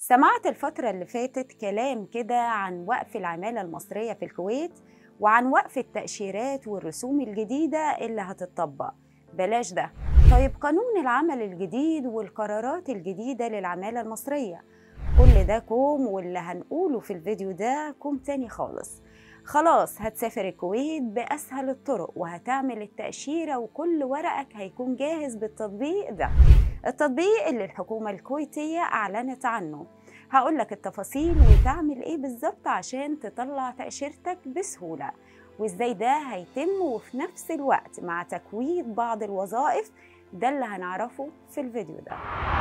سمعت الفترة اللي فاتت كلام كده عن وقف العمالة المصرية في الكويت وعن وقف التأشيرات والرسوم الجديدة اللي هتطبق بلاش ده طيب قانون العمل الجديد والقرارات الجديدة للعمالة المصرية كل ده كوم واللي هنقوله في الفيديو ده كوم تاني خالص خلاص هتسافر الكويت بأسهل الطرق وهتعمل التأشيرة وكل ورقك هيكون جاهز بالتطبيق ده التطبيق اللي الحكومة الكويتية أعلنت عنه هقول لك التفاصيل وتعمل ايه بالظبط عشان تطلع تأشيرتك بسهولة وازاي ده هيتم وفي نفس الوقت مع تكويد بعض الوظائف ده اللي هنعرفه في الفيديو ده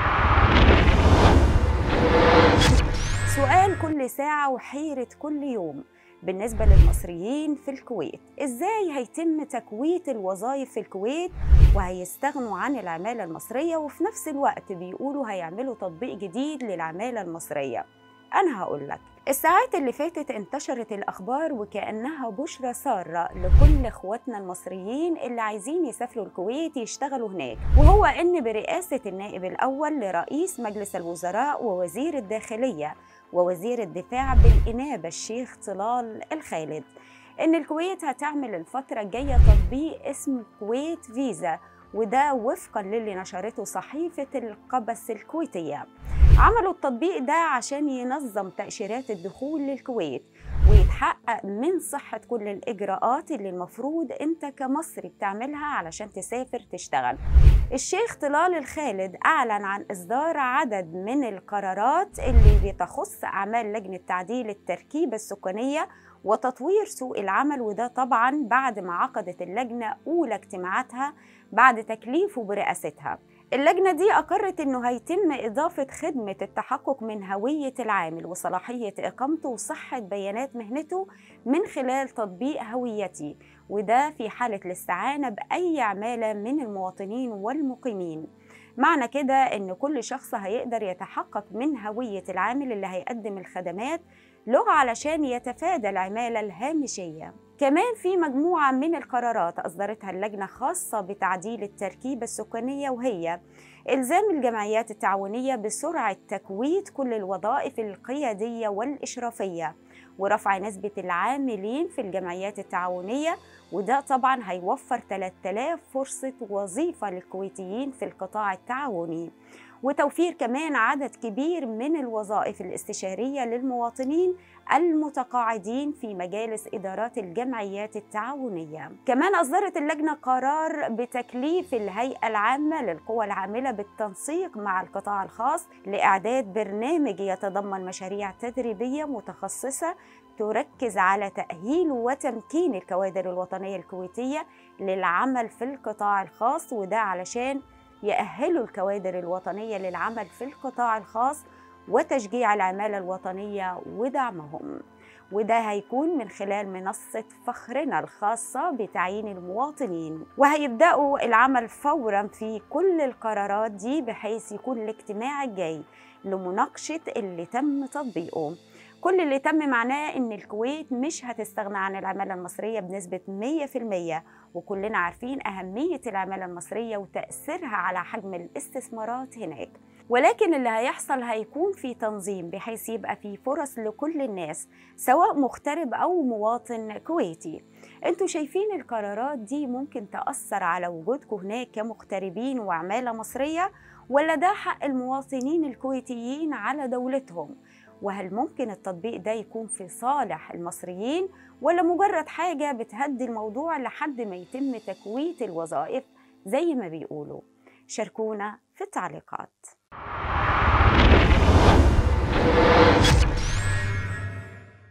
سؤال كل ساعة وحيرة كل يوم بالنسبة للمصريين في الكويت إزاي هيتم تكويت الوظائف في الكويت وهيستغنوا عن العمالة المصرية وفي نفس الوقت بيقولوا هيعملوا تطبيق جديد للعمالة المصرية أنا هقول لك الساعات اللي فاتت انتشرت الأخبار وكأنها بشرى سارة لكل إخواتنا المصريين اللي عايزين يسافروا الكويت يشتغلوا هناك وهو إن برئاسة النائب الأول لرئيس مجلس الوزراء ووزير الداخلية ووزير الدفاع بالإنابة الشيخ طلال الخالد إن الكويت هتعمل الفترة الجاية تطبيق اسمه كويت فيزا وده وفقا للي نشرته صحيفة القبس الكويتية عملوا التطبيق ده عشان ينظم تأشيرات الدخول للكويت ويتحقق من صحة كل الإجراءات اللي المفروض أنت كمصري بتعملها علشان تسافر تشتغل الشيخ طلال الخالد أعلن عن إصدار عدد من القرارات اللي بتخص أعمال لجنة تعديل التركيبة السكانية وتطوير سوق العمل وده طبعا بعد ما عقدت اللجنة أولى اجتماعاتها بعد تكليفه برئاستها اللجنة دي أقرت أنه هيتم إضافة خدمة التحقق من هوية العامل وصلاحية إقامته وصحة بيانات مهنته من خلال تطبيق هويتي وده في حالة الاستعانة بأي عمالة من المواطنين والمقيمين معنى كده أن كل شخص هيقدر يتحقق من هوية العامل اللي هيقدم الخدمات له علشان يتفادى العمالة الهامشية كمان في مجموعة من القرارات أصدرتها اللجنة خاصة بتعديل التركيبة السكانية وهي إلزام الجمعيات التعاونية بسرعة تكويت كل الوظائف القيادية والإشرافية ورفع نسبة العاملين في الجمعيات التعاونية وده طبعا هيوفر 3000 فرصة وظيفة للكويتيين في القطاع التعاوني وتوفير كمان عدد كبير من الوظائف الاستشارية للمواطنين المتقاعدين في مجالس إدارات الجمعيات التعاونية كمان أصدرت اللجنة قرار بتكليف الهيئة العامة للقوى العاملة بالتنسيق مع القطاع الخاص لإعداد برنامج يتضمن مشاريع تدريبية متخصصة تركز على تأهيل وتمكين الكوادر الوطنية الكويتية للعمل في القطاع الخاص وده علشان يأهلوا الكوادر الوطنية للعمل في القطاع الخاص وتشجيع العمالة الوطنية ودعمهم وده هيكون من خلال منصة فخرنا الخاصة بتعيين المواطنين وهيبدأوا العمل فورا في كل القرارات دي بحيث يكون الاجتماع الجاي لمناقشة اللي تم تطبيقه كل اللي تم معناه ان الكويت مش هتستغنى عن العمالة المصرية بنسبة 100% وكلنا عارفين أهمية العمالة المصرية وتأثيرها على حجم الاستثمارات هناك ولكن اللي هيحصل هيكون في تنظيم بحيث يبقى في فرص لكل الناس سواء مغترب أو مواطن كويتي انتوا شايفين القرارات دي ممكن تأثر على وجودكم هناك كمغتربين وعمالة مصرية ولا ده حق المواطنين الكويتيين على دولتهم وهل ممكن التطبيق ده يكون في صالح المصريين ولا مجرد حاجة بتهدي الموضوع لحد ما يتم تكويت الوظائف زي ما بيقولوا شاركونا في التعليقات